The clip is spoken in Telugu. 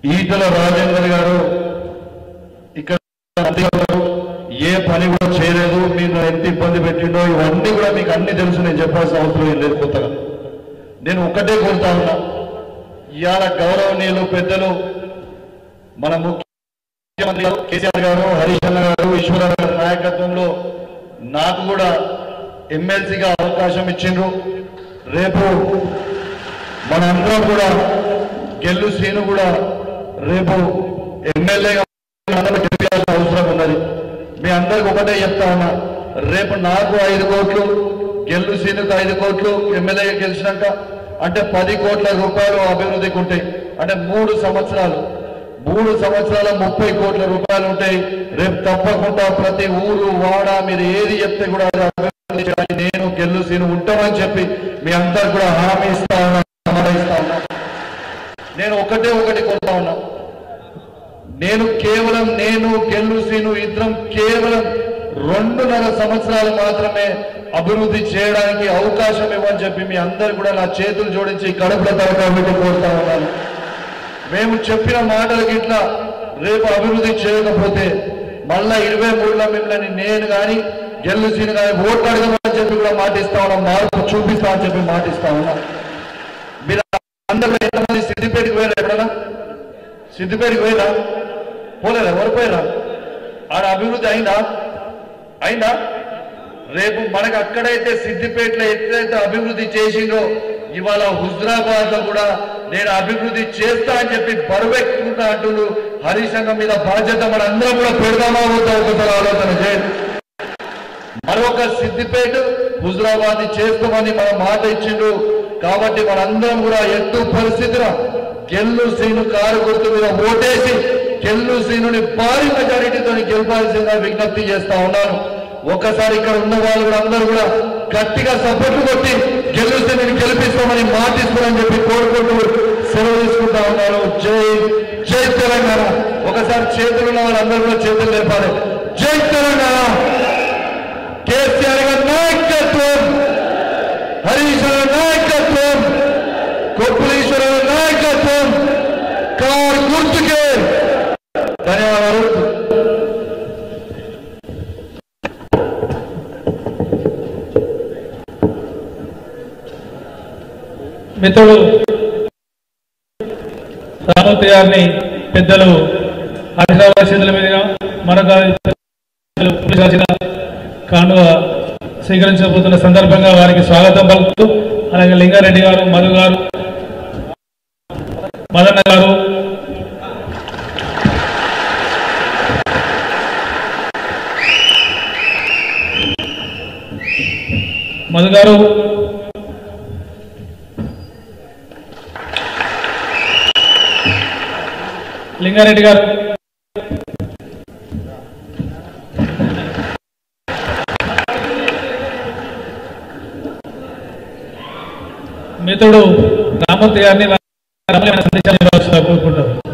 ఈటల రాజేందర్ గారు ఇక్కడ మంత్రి గారు ఏ పని కూడా చేయలేదు మీరు ఎంత ఇబ్బంది పెట్టిండో ఇవన్నీ కూడా మీకు అన్ని తెలుసు నేను చెప్పాల్సిన అవసరం ఏం లేదు కొత్తగా నేను ఒక్కటే కోరుతా ఉన్నా ఇవాళ గౌరవనీయులు పెద్దలు మన ముఖ్యమంత్రి గారు కేసీఆర్ గారు హరీష్ అన్న గారు ఈశ్వరరావు గారి నాయకత్వంలో నాకు కూడా ఎమ్మెల్సీగా అవకాశం ఇచ్చిండ్రు రేపు మనందరం కూడా గెల్లు శ్రీను కూడా రేపు ఎమ్మెల్యేగా అందరూ గెలిపించాల్సిన అవసరం ఉన్నది మీ అందరికి ఒకటే చెప్తా ఉన్నా రేపు నాకు ఐదు కోట్లు గెల్లు శ్రీనుకు ఐదు కోట్లు ఎమ్మెల్యేగా గెలిచినాక అంటే పది కోట్ల రూపాయలు అభివృద్ధికి ఉంటాయి అంటే మూడు సంవత్సరాలు మూడు సంవత్సరాల ముప్పై కోట్ల రూపాయలు ఉంటాయి రేపు తప్పకుండా ప్రతి ఊరు వాడ మీరు ఏది చెప్తే కూడా అది అభివృద్ధి చేయడానికి నేను గెల్లు సీను ఉంటామని చెప్పి మీ అందరు కూడా హామీ ఇస్తా ఉన్నా హామీ ఇస్తా ఉన్నా నేను ఒకటే ఒకటి కోరుతా ఉన్నా నేను కేవలం నేను గెల్లు సీను ఇద్దరం కేవలం రెండున్నర సంవత్సరాలు మాత్రమే అభివృద్ధి చేయడానికి అవకాశం ఇవ్వని చెప్పి మీ అందరు కూడా నా చేతులు జోడించి కడుపుల తరగతి కోరుతా ఉన్నాను మేము చెప్పిన మాటలకి ఇట్లా రేపు అభివృద్ధి చేయకపోతే మళ్ళా ఇరవై మూడులో మిమ్మల్ని నేను కానీ గెల్లు సీను కానీ ఓట్లు అడగమని చెప్పి కూడా మాటిస్తా ఉన్నాం మార్పు చూపిస్తా అని చెప్పి మాటిస్తా ఉన్నా మీరు అందరూ ఎంతమంది సిద్దిపేటకి పోయారు ఎప్పుడన్నా సిద్దిపేటకి పోయిరా పోలేరా ఎవరు పోయిరా ఆడ అభివృద్ధి అయిందా అయిందా రేపు మనకు అక్కడైతే సిద్దిపేటలో ఎట్లయితే అభివృద్ధి చేసిందో ఇవాళ హుజరాబాద్ లో కూడా నేను అభివృద్ధి చేస్తా అని చెప్పి బరువెక్కుతున్నా అంటున్నారు హరీష్ సంఘం మీద బాధ్యత మన అందరం కూడా పెడదామా వద్దా ఒకసారి ఆలోచన చేయండి మరొక సిద్దిపేట హుజరాబాద్ చేస్తామని మన మాట ఇచ్చిండు కాబట్టి మనందరం కూడా ఎట్టు పరిస్థితిలో గెల్లు సీను కారు గుర్తు మీద ఓటేసి గెల్లు సీనుని భారీ మెజారిటీతో గెలపాల్సిందిగా విజ్ఞప్తి చేస్తా ఉన్నాను ఒకసారి ఇక్కడ ఉన్న వాళ్ళు కూడా అందరూ కూడా గట్టిగా సపోర్ట్లు కొట్టి గెల్లు సీనుని గెలిపిస్తామని మాటిస్తామని చెప్పి కోరుకుంటూ సెలవు తీసుకుంటా ఉన్నారు జై జై తెలంగాణ ఒకసారి చేతులు ఉన్న వాళ్ళందరూ కూడా చేతులు లేపాలి జై తెలంగాణ కేసీఆర్ గారి నాయకత్వం హరీష్ గారి నాయకత్వం కొప్పులీశ్వర గారి నాయకత్వం కార్ గుర్తుకే ధన్యవాదాలు మిత్రుడు రామూర్తి గారిని పెద్దలు హైదరాబాద్ చేతుల మీదుగా మరొక పెద్దలు పోలీసు రాసిన కాండువ స్వీకరించబోతున్న సందర్భంగా వారికి స్వాగతం పలుకుతూ అలాగే లింగారెడ్డి గారు మధు గారు మదన్న గారు మధు గారు లింగారెడ్డి గారు మిత్రుడు రామూర్తి గారిని రామలింగ సందేశాలు ఇవ్వాల్సిందిగా కోరుకుంటారు